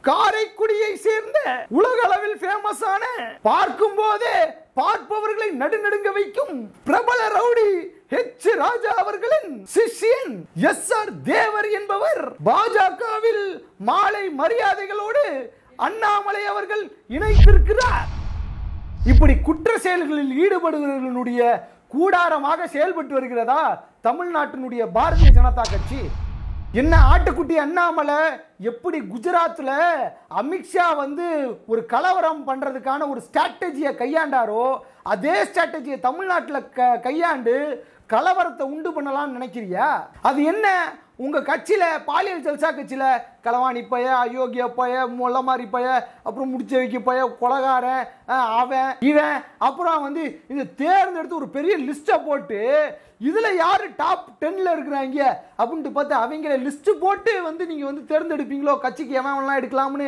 காரைக்குடியை சேர்ந்த உலக அளவில் ஃபேமஸான பார்க்கும் போதே பார்ப்பவர்களை நடுநடுங்க வைக்கும் பிரபல ரவுடி ஹெச் ராஜா அவர்களின் சிஷ்யன் எஸ் ஆர் தேவர் என்பவர் பாஜகவில் மாலை மரியாதைகளோடு அண்ணாமலை அவர்கள் இணைத்திருக்கிறார் இப்படி குற்ற செயல்களில் ஈடுபடுகிறவர்களுடைய கூடாரமாக செயல்பட்டு வருகிறதா தமிழ்நாட்டினுடைய பாரதிய ஜனதா கட்சி என்ன ஆட்டுக்குட்டி அண்ணாமலை எப்படி குஜராத்தில் அமித்ஷா வந்து ஒரு கலவரம் பண்ணுறதுக்கான ஒரு ஸ்ட்ராட்டஜியை கையாண்டாரோ அதே ஸ்ட்ராட்டஜியை தமிழ்நாட்டில் க கையாண்டு கலவரத்தை உண்டு பண்ணலாம்னு நினைக்கிறியா அது என்ன உங்க கட்சியில பாலியல் ஜல்சா கட்சியில களவாணி பைய அயோக்கிய பைய முல்ல மாதிரி பைய அப்புறம் முடிச்ச வைக்க பைய கொலகாரன் அஹ், அவன் இவன் அப்புறம் வந்து இது தேர்ந்தெடுத்து ஒரு பெரிய லிஸ்ட்டை போட்டு இதுல யாரு டாப் டென்ல இருக்கிறாங்க அப்படின்ட்டு பார்த்து அவங்கள லிஸ்ட் போட்டு வந்து நீங்க வந்து தேர்ந்தெடுப்பீங்களோ கட்சிக்கு எவன் எல்லாம் எடுக்கலாம்னு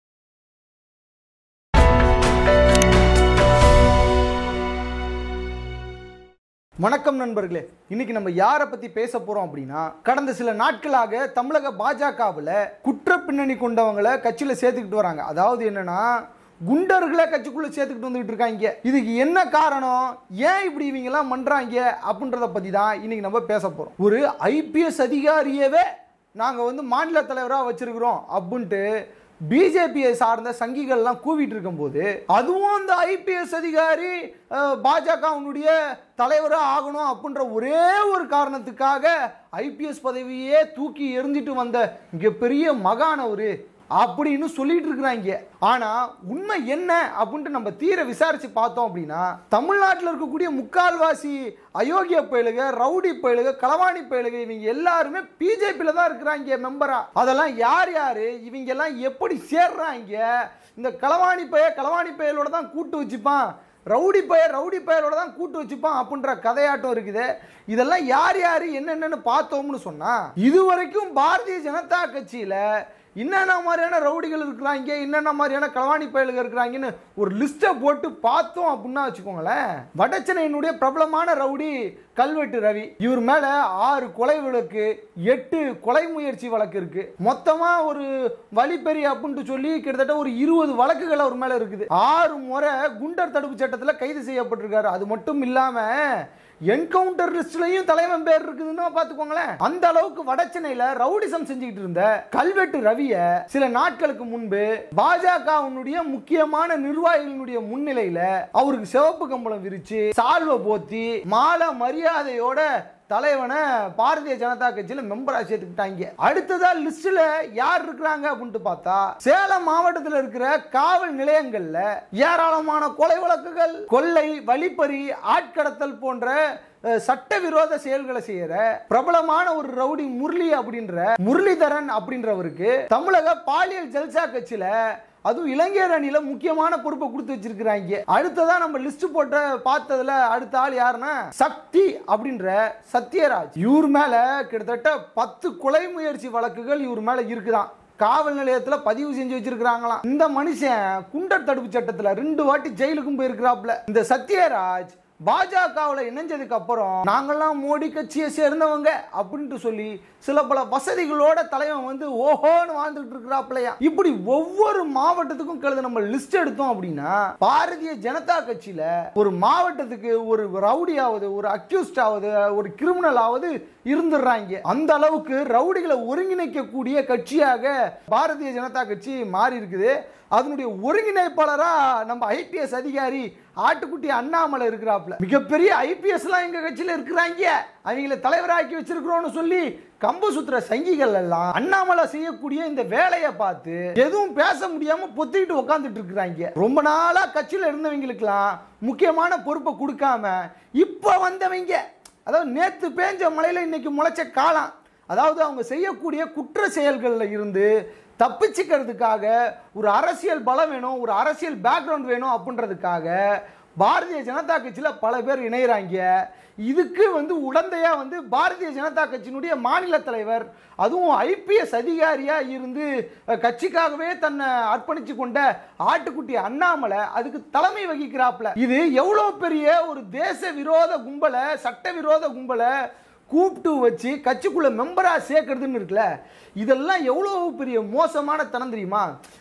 வணக்கம் நண்பர்களே இன்னைக்கு நம்ம யாரை பத்தி பேச போறோம் அப்படின்னா கடந்த சில நாட்களாக தமிழக பாஜகவில் குற்ற பின்னணி கொண்டவங்களை கட்சியில சேர்த்துக்கிட்டு வராங்க அதாவது என்னன்னா குண்டர்களை கட்சிக்குள்ள சேர்த்துக்கிட்டு வந்துகிட்டு இருக்காங்க இதுக்கு என்ன காரணம் ஏன் இப்படி இவங்க எல்லாம் பண்றாங்க அப்படின்றத பத்தி தான் இன்னைக்கு நம்ம பேச போறோம் ஒரு ஐபிஎஸ் அதிகாரியவே நாங்க வந்து மாநில தலைவராக வச்சிருக்கிறோம் அப்படின்ட்டு பிஜேபியை சார்ந்த சங்கிகள்லாம் கூவிட்டு இருக்கும்போது அதுவும் அந்த ஐபிஎஸ் அதிகாரி அஹ், பாஜகவினுடைய தலைவராக ஆகணும் அப்படின்ற ஒரே ஒரு காரணத்துக்காக ஐபிஎஸ் பதவியே தூக்கி எறிஞ்சிட்டு வந்த மிகப்பெரிய மகான் அவரு அப்படின்னு சொல்லிட்டு இருக்கிறாங்க ஆனா உண்மை என்ன அப்படின்ட்டு நம்ம தீர விசாரிச்சு பார்த்தோம் அப்படின்னா தமிழ்நாட்டில் இருக்கக்கூடிய முக்கால்வாசி அயோக்கிய பயலுக ரவுடி பயலுக களவாணி பயலுக இவங்க எல்லாருமே பிஜேபியில தான் இருக்கிறாங்க மெம்பரா அதெல்லாம் யார் யாரு இவங்க எல்லாம் எப்படி சேர்றாங்க இந்த களவாணி பைய களவாணி பயலோட தான் கூட்டு வச்சுப்பான் ரவுடி பையர் ரவுடி பையரோட தான் கூட்டு வச்சுப்பான் அப்படின்ற கதையாட்டம் இருக்குது இதெல்லாம் யார் யார் என்னென்னு பார்த்தோம்னு சொன்னா இதுவரைக்கும் பாரதிய ஜனதா கட்சியில என்னென்ன மாதிரியான ரவுடிகள் இருக்கிறாங்க என்னென்ன மாதிரியான களவாணி பயல்கள் இருக்கிறாங்கன்னு ஒரு லிஸ்ட்டை போட்டு பார்த்தோம் அப்படின்னா வச்சுக்கோங்களேன் வடச்சென்னையினுடைய பிரபலமான ரவுடி கல்வெட்டு ரவி இவர் மேல ஆறு கொலை வழக்கு எட்டு கொலை முயற்சி வழக்கு இருக்கு மொத்தமா ஒரு வழிப்பெரி அப்படின்ட்டு சொல்லி கிட்டத்தட்ட ஒரு இருபது வழக்குகள் அவர் மேல இருக்குது ஆறு முறை குண்டர் தடுப்பு சட்டத்துல கைது செய்யப்பட்டிருக்காரு அது மட்டும் இல்லாம என்கவுண்டர் லிஸ்ட்லயும் தலைவன் பேர் இருக்குதுன்னு பாத்துக்கோங்களேன் அந்த அளவுக்கு வடச்சென்னையில ரவுடிசம் செஞ்சுக்கிட்டு இருந்த கல்வெட்டு ரவிய சில நாட்களுக்கு முன்பு பாஜகவினுடைய முக்கியமான நிர்வாகிகளுடைய முன்னிலையில அவருக்கு சிவப்பு கம்பளம் விரிச்சு சால்வை போத்தி மாலை மரியாதையோட தலைவனை பாரதிய ஜனதா கட்சியில மெம்பரா சேர்த்துக்கிட்டாங்க அடுத்ததா லிஸ்ட்ல யார் இருக்கிறாங்க அப்படின்ட்டு பார்த்தா சேலம் மாவட்டத்தில் இருக்கிற காவல் நிலையங்கள்ல ஏராளமான கொலை வழக்குகள் கொள்ளை வழிப்பறி ஆட்கடத்தல் போன்ற அஹ், சட்டவிரோத செயல்களை செய்யற பிரபலமான ஒரு ரவுடி முரளி அப்படின்ற முரளிதரன் அப்படின்றவருக்கு தமிழக பாலியல் ஜல்சா கட்சியில அதுவும் இளைஞர் அணியில முக்கியமான பொறுப்பை கொடுத்து வச்சிருக்கிறாங்க அடுத்ததா நம்ம லிஸ்ட் போட்ட பார்த்ததுல அடுத்த ஆள் யாருன்னா சக்தி அப்படின்ற சத்யராஜ் இவர் மேல கிட்டத்தட்ட பத்து கொலை முயற்சி வழக்குகள் இவர் மேல இருக்குதான் காவல் நிலையத்துல பதிவு செஞ்சு வச்சிருக்கிறாங்களாம் இந்த மனுஷன் குண்டர் தடுப்பு சட்டத்துல ரெண்டு வாட்டி ஜெயிலுக்கும் போயிருக்கிறாப்ல இந்த சத்யராஜ் பாஜகவில் இணைஞ்சதுக்கு அப்புறம் நாங்கெல்லாம் மோடி கட்சியை சேர்ந்தவங்க அப்படின்ட்டு சொல்லி சில பல வசதிகளோட தலைவன் வந்து ஓஹோன்னு வாழ்ந்துட்டு இருக்கிறாப்லையா இப்படி ஒவ்வொரு மாவட்டத்துக்கும் கழுத நம்ம லிஸ்ட் எடுத்தோம் அப்படின்னா பாரதிய ஜனதா கட்சியில ஒரு மாவட்டத்துக்கு ஒரு ரவுடியாவது ஒரு அக்யூஸ்ட் ஆவது ஒரு கிரிமினல் ஆவது இருந்துடுறாங்க அந்த அளவுக்கு ரவுடிகளை ஒருங்கிணைக்கக்கூடிய கட்சியாக பாரதிய ஜனதா கட்சி மாறி இருக்குது அதனுடைய ஒருங்கிணைப்பாளரா நம்ம ஐபிஎஸ் அதிகாரி ஆட்டுக்குட்டி அண்ணாமலை இருக்கிறாப்ல மிகப்பெரிய ஐபிஎஸ் எல்லாம் எங்க கட்சியில இருக்கிறாங்க அவங்கள தலைவராக்கி வச்சிருக்கிறோம்னு சொல்லி கம்பு சுத்துற சங்கிகள் எல்லாம் அண்ணாமலை செய்யக்கூடிய இந்த வேலையை பார்த்து எதுவும் பேச முடியாம பொத்திக்கிட்டு உட்காந்துட்டு இருக்கிறாங்க ரொம்ப நாளா கட்சியில இருந்தவங்களுக்கெல்லாம் முக்கியமான பொறுப்பை கொடுக்காம இப்ப வந்தவங்க அதாவது நேத்து பேஞ்ச மழையில இன்னைக்கு முளைச்ச காலம் அதாவது அவங்க செய்யக்கூடிய குற்ற செயல்களில் இருந்து தப்பிச்சுக்கிறதுக்காக ஒரு அரசியல் பலம் வேணும் ஒரு அரசியல் பேக்ரவுண்ட் வேணும் அப்படின்றதுக்காக பாரதிய ஜனதா கட்சியில் பல பேர் இணைகிறாங்க இதுக்கு வந்து உடந்தையா வந்து பாரதிய ஜனதா கட்சியினுடைய மாநில தலைவர் அதுவும் ஐபிஎஸ் அதிகாரியா இருந்து அஹ், கட்சிக்காகவே தன்னை அர்ப்பணிச்சு கொண்ட ஆட்டுக்குட்டி அண்ணாமலை அதுக்கு தலைமை வகிக்கிறாப்ல இது எவ்வளவு பெரிய ஒரு தேச விரோத கும்பலை சட்ட விரோத கும்பலை கூப்பிட்டு வச்சு கட்சிக்குள்ள மெம்பரா சேர்க்கறதுன்னு இருக்குல்ல இதெல்லாம் எவ்வளோ பெரிய மோசமான தனம் தெரியுமா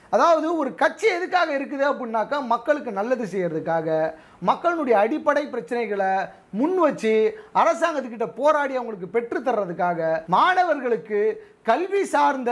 அதாவது ஒரு கட்சி எதுக்காக இருக்குது அப்படின்னாக்கா மக்களுக்கு நல்லது செய்யறதுக்காக மக்களுடைய அடிப்படை பிரச்சனைகளை முன் வச்சு அரசாங்கத்துக்கிட்ட போராடி அவங்களுக்கு பெற்று தர்றதுக்காக மாணவர்களுக்கு கல்வி சார்ந்த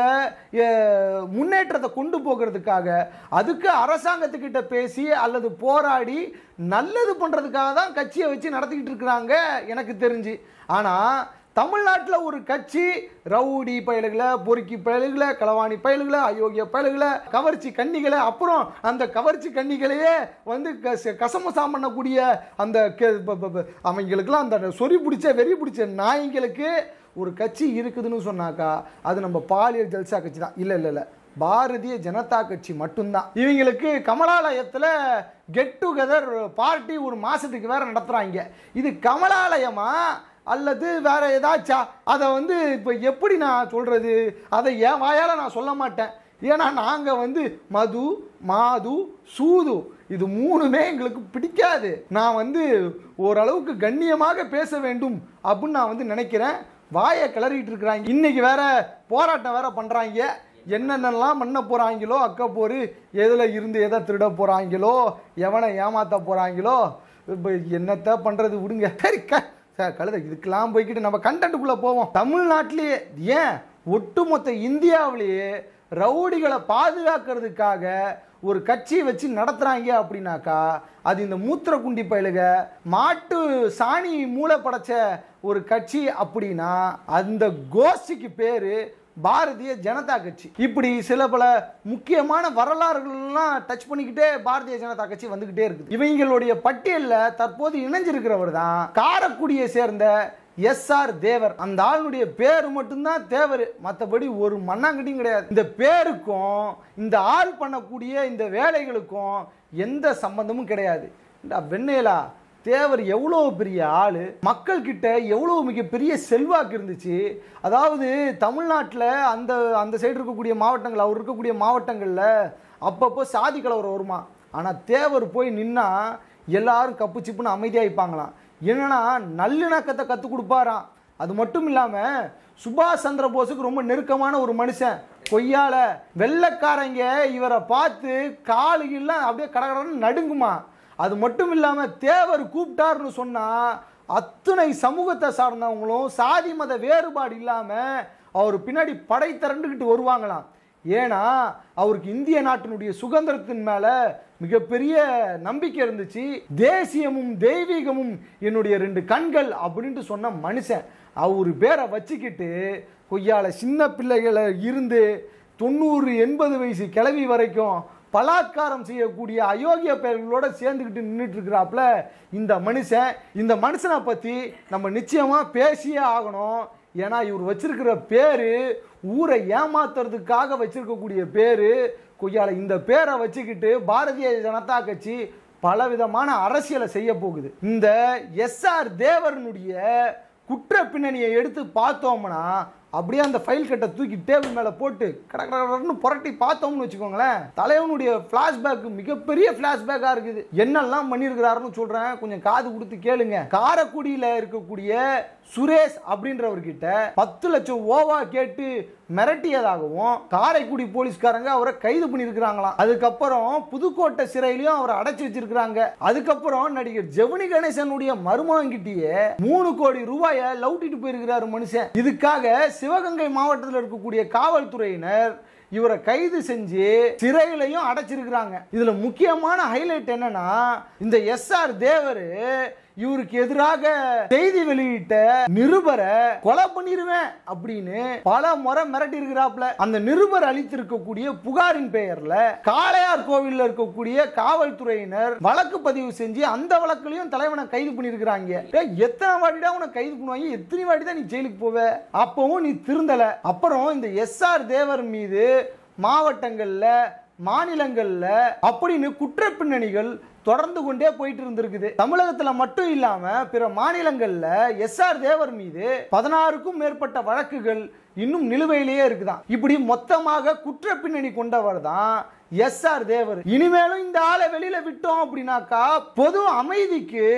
அஹ், முன்னேற்றத்தை கொண்டு போகிறதுக்காக அதுக்கு அரசாங்கத்துக்கிட்ட பேசி அல்லது போராடி நல்லது பண்ணுறதுக்காக தான் கட்சியை வச்சு நடத்திக்கிட்டு இருக்கிறாங்க எனக்கு தெரிஞ்சு ஆனால் தமிழ்நாட்டில் ஒரு கட்சி ரவுடி பயலுகளை பொறுக்கி பயலுகளை களவாணி பயலுகளை அயோக்கிய பயலுகளை கவர்ச்சி கன்னிகளை அப்புறம் அந்த கவர்ச்சி கன்னிகளையே வந்து கச- கசமசாம் பண்ணக்கூடிய அந்த கெ- ப- ப- ப- அவங்களுக்கெல்லாம் அந்த சொறி பிடிச்ச வெறி பிடிச்ச நாய்ங்களுக்கு ஒரு கட்சி இருக்குதுன்னு சொன்னாக்கா அது நம்ம பாலியல் ஜல்சா கட்சி தான் இல்லை இல்லை இல்லை பாரதிய ஜனதா கட்சி மட்டும்தான் இவங்களுக்கு கமலாலயத்தில் கெட் டுகெதர் பார்ட்டி ஒரு மாசத்துக்கு வேற நடத்துறாங்க இது கமலாலயமா அல்லது வேற ஏதாச்சா அதை வந்து இப்போ எப்படி நான் சொல்றது அதை என் வாயால் நான் சொல்ல மாட்டேன் ஏன்னா நாங்கள் வந்து மது மாது சூது இது மூணுமே எங்களுக்கு பிடிக்காது நான் வந்து ஓரளவுக்கு கண்ணியமாக பேச வேண்டும் அப்படின்னு நான் வந்து நினைக்கிறேன் வாயை கிளறிட்டு இருக்கிறாங்க இன்னைக்கு வேற போராட்டம் வேற பண்றாங்க என்னென்னலாம் பண்ண போறாங்களோ அக்கப்போரு எதில் இருந்து எதை திருட போறாங்களோ எவனை ஏமாத்த போறாங்களோ இப்போ என்னத்த பண்றது விடுங்க சரி க சார் கழுத இதுக்கெல்லாம் போய்க்கிட்டு நம்ம கண்டென்ட்டுக்குள்ளே போவோம் தமிழ்நாட்டிலேயே ஏன் ஒட்டுமொத்த இந்தியாவிலேயே ரவுடிகளை பாதுகாக்கிறதுக்காக ஒரு கட்சியை வச்சு நடத்துறாங்க அப்படின்னாக்கா அது இந்த மூத்திரக்குண்டி பயலுக மாட்டு சாணி மூளை படைச்ச ஒரு கட்சி அப்படின்னா அந்த கோஷ்டிக்கு பேரு பாரதிய ஜனதா கட்சி இப்படி சில பல முக்கியமான வரலாறுகள்லாம் டச் பண்ணிக்கிட்டே பாரதிய ஜனதா கட்சி வந்துகிட்டே இருக்குது இவங்களுடைய பட்டியலில் தற்போது இணைஞ்சிருக்கிறவர் தான் காரக்குடியை சேர்ந்த எஸ் ஆர் தேவர் அந்த ஆளுடைய பேர் மட்டும்தான் தேவர் மற்றபடி ஒரு மண்ணாங்கட்டியும் கிடையாது இந்த பேருக்கும் இந்த ஆள் பண்ணக்கூடிய இந்த வேலைகளுக்கும் எந்த சம்பந்தமும் கிடையாது இந்த வெண்ணேலா தேவர் எவ்வளோ பெரிய ஆள் மக்கள்கிட்ட எவ்வளோ மிகப்பெரிய செல்வாக்கு இருந்துச்சு அதாவது தமிழ்நாட்டில் அந்த அந்த சைடு இருக்கக்கூடிய மாவட்டங்கள் அவர் இருக்கக்கூடிய மாவட்டங்களில் அப்பப்போ சாதி கலவரம் வருமா ஆனால் தேவர் போய் நின்னா எல்லாரும் கப்பு சிப்புன்னு அமைதியாகிப்பாங்களாம் என்னன்னா நல்லிணக்கத்தை கற்றுக் கொடுப்பாராம் அது மட்டும் இல்லாமல் சுபாஷ் சந்திர போஸுக்கு ரொம்ப நெருக்கமான ஒரு மனுஷன் கொய்யால வெள்ளைக்காரங்க இவரை பார்த்து காலுகெல்லாம் அப்படியே கடகடன்னு நடுங்குமா அது மட்டும் இல்லாமல் தேவர் கூப்பிட்டாருன்னு சொன்னால் அத்தனை சமூகத்தை சார்ந்தவங்களும் சாதி மத வேறுபாடு இல்லாமல் அவர் பின்னாடி படை திரண்டுக்கிட்டு வருவாங்களாம் ஏன்னா அவருக்கு இந்திய நாட்டினுடைய சுதந்திரத்தின் மேல மிகப்பெரிய நம்பிக்கை இருந்துச்சு தேசியமும் தெய்வீகமும் என்னுடைய ரெண்டு கண்கள் அப்படின்ட்டு சொன்ன மனுஷன் அவர் பேரை வச்சுக்கிட்டு கொய்யால சின்ன பிள்ளைகளை இருந்து தொண்ணூறு எண்பது வயசு கிளவி வரைக்கும் பலாத்காரம் செய்யக்கூடிய அயோக்கிய பெயர்களோட சேர்ந்துக்கிட்டு நின்றுட்டு இருக்கிறாப்புல இந்த மனுஷன் இந்த மனுஷனை பற்றி நம்ம நிச்சயமாக பேசியே ஆகணும் ஏன்னா இவர் வச்சிருக்கிற பேரு ஊரை ஏமாத்துறதுக்காக வச்சிருக்கக்கூடிய பேரு கொய்யால இந்த பேரை வச்சுக்கிட்டு பாரதிய ஜனதா கட்சி பலவிதமான அரசியலை செய்ய போகுது இந்த எஸ்ஆர் தேவரனுடைய குற்ற பின்னணியை எடுத்து பார்த்தோம்னா அப்படியே அந்த ஃபைல் கட்டை தூக்கி டேபிள் மேலே போட்டு கடற்கடன்னு புரட்டி பார்த்தோம்னு வச்சுக்கோங்களேன் தலைவனுடைய ஃப்ளாஷ்பேக் மிகப்பெரிய ஃப்ளாஷ்பேக்காக இருக்குது என்னெல்லாம் பண்ணியிருக்கிறாருன்னு சொல்கிறேன் கொஞ்சம் காது கொடுத்து கேளுங்க காரைக்குடியில் இருக்கக்கூடிய சுரேஷ் அப்படின்றவர்கிட்ட பத்து லட்சம் ஓவா கேட்டு மிரட்டியதாகவும் காரைக்குடி போலீஸ்காரங்க அவரை கைது பண்ணியிருக்கிறாங்களாம் அதுக்கப்புறம் புதுக்கோட்டை சிறையிலையும் அவரை அடைச்சி வச்சிருக்கிறாங்க அதுக்கப்புறம் நடிகர் ஜெமினி கணேசனுடைய மருமகன்கிட்டயே மூணு கோடி ரூபாயை லவுட்டிட்டு போயிருக்கிறாரு மனுஷன் இதுக்காக சிவகங்கை மாவட்டத்தில் இருக்கக்கூடிய காவல்துறையினர் இவரை கைது செஞ்சு சிறையிலையும் அடைச்சிருக்கிறாங்க இதுல முக்கியமான ஹைலைட் என்னன்னா இந்த எஸ் ஆர் தேவர் இவருக்கு எதிராக செய்தி வெளியிட்ட நிருபரை கொலை பண்ணிருவேன் அப்படின்னு பல முறை மிரட்டி இருக்கிறாப்ல அந்த நிருபர் அளித்திருக்கக்கூடிய புகாரின் பெயர்ல காளையார் கோவில்ல இருக்கக்கூடிய காவல்துறையினர் வழக்கு பதிவு செஞ்சு அந்த வழக்குலயும் தலைவனை கைது பண்ணிருக்கிறாங்க டேய், எத்தனை வாட்டிடா உன்னை கைது பண்ணுவாங்க எத்தனை வாட்டி தான் நீ ஜெயிலுக்கு போவ அப்பவும் நீ திருந்தல அப்புறம் இந்த எஸ் ஆர் தேவர் மீது மாவட்டங்கள்ல மாநிலங்கள்ல அப்படின்னு குற்ற பின்னணிகள் தொடர்ந்து கொண்டே போயிட்டு இருந்திருக்குது தமிழகத்துல மட்டும் இல்லாம பிற மாநிலங்கள்ல எஸ் ஆர் தேவர் மீது பதினாறுக்கும் மேற்பட்ட வழக்குகள் இன்னும் நிலுவையிலேயே இருக்குதான் இப்படி மொத்தமாக குற்ற பின்னணி கொண்டவர் தான் எஸ் ஆர் தேவர் இனிமேலும் இந்த ஆளை வெளியில விட்டோம் அப்படின்னாக்கா பொது அமைதிக்கு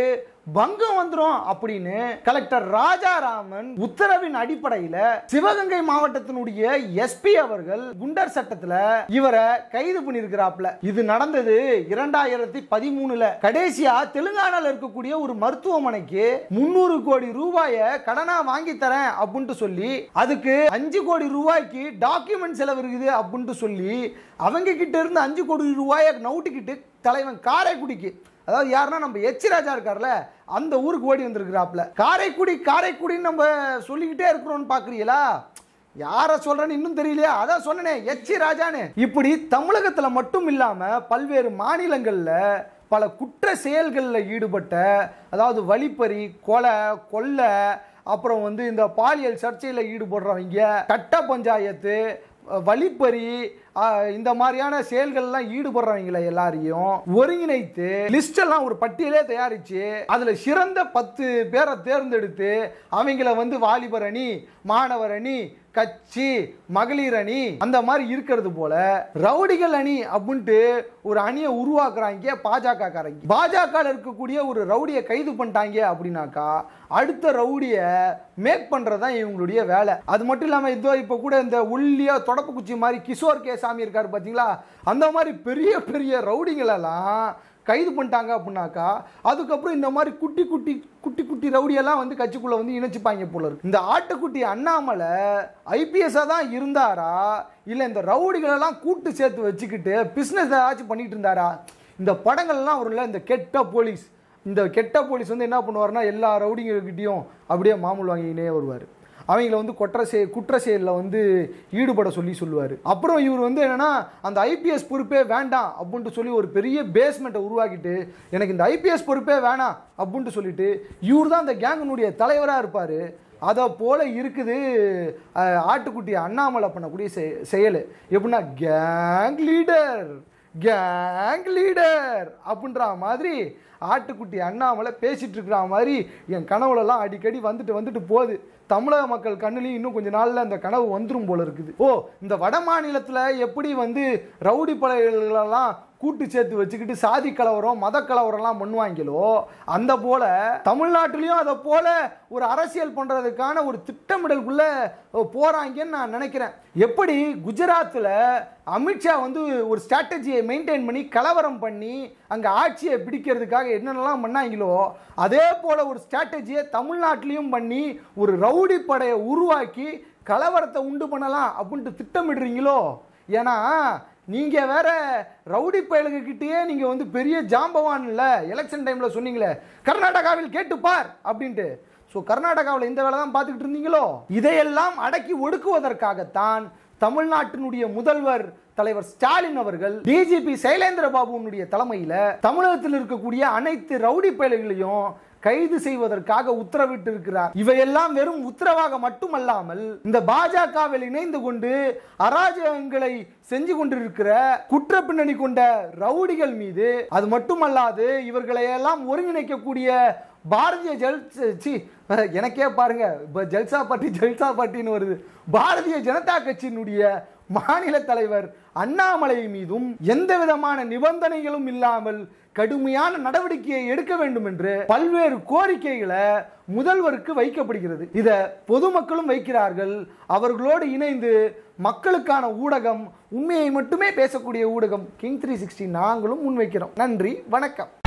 பங்கம் வந்துரும் அப்படின்னு கலெக்டர் ராஜாராமன் உத்தரவின் அடிப்படையில சிவகங்கை மாவட்டத்தினுடைய எஸ்பி அவர்கள் குண்டர் சட்டத்துல இவரை கைது பண்ணிருக்கிறாப்ல இது நடந்தது இரண்டாயிரத்தி பதிமூணுல கடைசியா தெலுங்கானால இருக்கக்கூடிய ஒரு மருத்துவமனைக்கு முன்னூறு கோடி ரூபாய கடனா வாங்கி தரேன் அப்படின்ட்டு சொல்லி அதுக்கு அஞ்சு கோடி ரூபாய்க்கு டாக்குமெண்ட் செலவு இருக்குது அப்படின்ட்டு சொல்லி அவங்க கிட்ட இருந்து அஞ்சு கோடி ரூபாயை நவுட்டிக்கிட்டு தலைவன் காரைக்குடிக்கு அதாவது யாருன்னா நம்ம எச்சி ராஜா இருக்கார்ல அந்த ஊருக்கு ஓடி வந்திருக்கிறாப்ல காரைக்குடி காரைக்குடின்னு நம்ம சொல்லிக்கிட்டே இருக்கிறோம்னு பார்க்குறீங்களா யாரை சொல்றேன்னு இன்னும் தெரியலையா அதான் சொன்னனே எச்சி ராஜான்னு இப்படி தமிழகத்தில் மட்டும் இல்லாமல் பல்வேறு மாநிலங்களில் பல குற்ற செயல்களில் ஈடுபட்ட அதாவது வழிப்பறி கொலை கொள்ளை அப்புறம் வந்து இந்த பாலியல் சர்ச்சையில் ஈடுபடுறவங்க கட்ட பஞ்சாயத்து வழிப்பறி அஹ், இந்த மாதிரியான செயல்கள்லாம் ஈடுபடுறவங்களை எல்லாரையும் ஒருங்கிணைத்து லிஸ்ட் எல்லாம் ஒரு பட்டியலே தயாரிச்சு அதுல சிறந்த பத்து பேரை தேர்ந்தெடுத்து அவங்கள வந்து வாலிபர் அணி மாணவர் அணி கட்சி மகளிர் அணி அந்த மாதிரி இருக்கிறது போல ரவுடிகள் அணி அப்படின்ட்டு ஒரு அணியை உருவாக்குறாங்க பாஜக காரங்க பாஜக இருக்கக்கூடிய ஒரு ரவுடியை கைது பண்ணிட்டாங்க அப்படின்னாக்கா அடுத்த ரவுடியை மேக் பண்றதுதான் இவங்களுடைய வேலை அது மட்டும் இல்லாம இதோ இப்ப கூட இந்த உள்ளியா தொடப்பு குச்சி மாதிரி கிஷோர் கே சாமி இருக்காரு பாத்தீங்களா அந்த மாதிரி பெரிய பெரிய ரவுடிங்களெல்லாம் கைது பண்ணிட்டாங்க அப்படின்னாக்கா அதுக்கப்புறம் இந்த மாதிரி குட்டி குட்டி குட்டி குட்டி ரவுடியெல்லாம் வந்து கட்சிக்குள்ள வந்து இணைச்சிப்பாங்க போல இருக்கு இந்த ஆட்டுக்குட்டி அண்ணாமலை ஐபிஎஸ்ஸாக தான் இருந்தாரா இல்லை இந்த ரவுடிகளெல்லாம் கூட்டு சேர்த்து வச்சுக்கிட்டு பிஸ்னஸ் ஏதாச்சும் பண்ணிட்டு இருந்தாரா இந்த படங்கள்லாம் வரும்ல இந்த கெட்ட போலீஸ் இந்த கெட்ட போலீஸ் வந்து என்ன பண்ணுவார்னா எல்லா ரவுடிங்கக்கிட்டையும் அப்படியே மாமூல் வாங்கினே வருவார் அவங்கள வந்து குற்ற செய குற்ற செயலில் வந்து ஈடுபட சொல்லி சொல்லுவார் அப்புறம் இவர் வந்து என்னன்னா அந்த ஐபிஎஸ் பொறுப்பே வேண்டாம் அப்படின்ட்டு சொல்லி ஒரு பெரிய பேஸ்மெண்ட்டை உருவாக்கிட்டு எனக்கு இந்த ஐபிஎஸ் பொறுப்பே வேணாம் அப்படின்ட்டு சொல்லிட்டு இவர் தான் அந்த கேங்கினுடைய தலைவராக இருப்பார் அதை போல இருக்குது அஹ், ஆட்டுக்குட்டி அண்ணாமலை பண்ணக்கூடிய செ- செயல் எப்படின்னா கேங் லீடர் கேங் லீடர் அப்படின்ற மாதிரி ஆட்டுக்குட்டி அண்ணாமலை பேசிட்டு இருக்கிற மாதிரி என் கனவுலலாம் அடிக்கடி வந்துட்டு வந்துட்டு போகுது தமிழக மக்கள் கண்ணுலையும் இன்னும் கொஞ்ச நாள்ல அந்த கனவு வந்துரும் போல இருக்குது ஓ இந்த வட மாநிலத்தில் எப்படி வந்து ரவுடி படைகளெல்லாம் கூட்டு சேர்த்து வச்சுக்கிட்டு சாதி கலவரம் மத கலவரம்லாம் பண்ணுவாங்களோ அந்த போல தமிழ்நாட்டிலையும் அதை போல ஒரு அரசியல் பண்றதுக்கான ஒரு திட்டமிடலுக்குள்ள போறாங்கன்னு நான் நினைக்கிறேன் எப்படி குஜராத்தில் அமித்ஷா வந்து ஒரு ஸ்ட்ராட்டஜியை மெயின்டைன் பண்ணி கலவரம் பண்ணி அங்கே ஆட்சியை பிடிக்கிறதுக்காக என்னென்னலாம் பண்ணாங்களோ அதே போல ஒரு ஸ்ட்ராட்டஜியை தமிழ்நாட்டிலையும் பண்ணி ஒரு ரவுடி படையை உருவாக்கி கலவரத்தை உண்டு பண்ணலாம் அப்படின்ட்டு திட்டமிடுறீங்களோ ஏன்னா நீங்க வேற ரவுடி பயலுகிட்டயே நீங்க வந்து பெரிய ஜாம்பவான் இல்ல எலெக்ஷன் டைம்ல சொன்னீங்களே கர்நாடகாவில் கேட்டுப்பார் அப்படின்ட்டு ஸோ கர்நாடகாவில் இந்த வேலை தான் பார்த்துக்கிட்டு இருந்தீங்களோ இதையெல்லாம் அடக்கி ஒடுக்குவதற்காகத்தான் தமிழ்நாட்டினுடைய முதல்வர் தலைவர் ஸ்டாலின் அவர்கள் டிஜிபி சைலேந்திர பாபுனுடைய தலைமையில தமிழகத்தில் இருக்கக்கூடிய அனைத்து ரவுடி பயல்களையும் கைது செய்வதற்காக உத்தரவிட்டு இருக்கிறார் இவையெல்லாம் வெறும் உத்தரவாக மட்டுமல்லாமல் இந்த பாஜகவில் இணைந்து கொண்டு அராஜகங்களை செஞ்சு கொண்டிருக்கிற குற்ற பின்னணி கொண்ட ரவுடிகள் மீது அது மட்டுமல்லாது இவர்களை எல்லாம் ஒருங்கிணைக்கக்கூடிய பாரதிய ஜல் சி எனக்கே பாருங்க இப்ப ஜல்சா பார்ட்டி ஜல்சா பார்ட்டின்னு வருது பாரதிய ஜனதா கட்சியினுடைய மாநில தலைவர் அண்ணாமலை மீதும் எந்த விதமான நிபந்தனைகளும் இல்லாமல் கடுமையான நடவடிக்கையை எடுக்க வேண்டும் என்று பல்வேறு கோரிக்கைகளை முதல்வருக்கு வைக்கப்படுகிறது இத பொதுமக்களும் வைக்கிறார்கள் அவர்களோடு இணைந்து மக்களுக்கான ஊடகம் உண்மையை மட்டுமே பேசக்கூடிய ஊடகம் கிங் த்ரீ சிக்ஸ்டி நாங்களும் முன்வைக்கிறோம் நன்றி வணக்கம்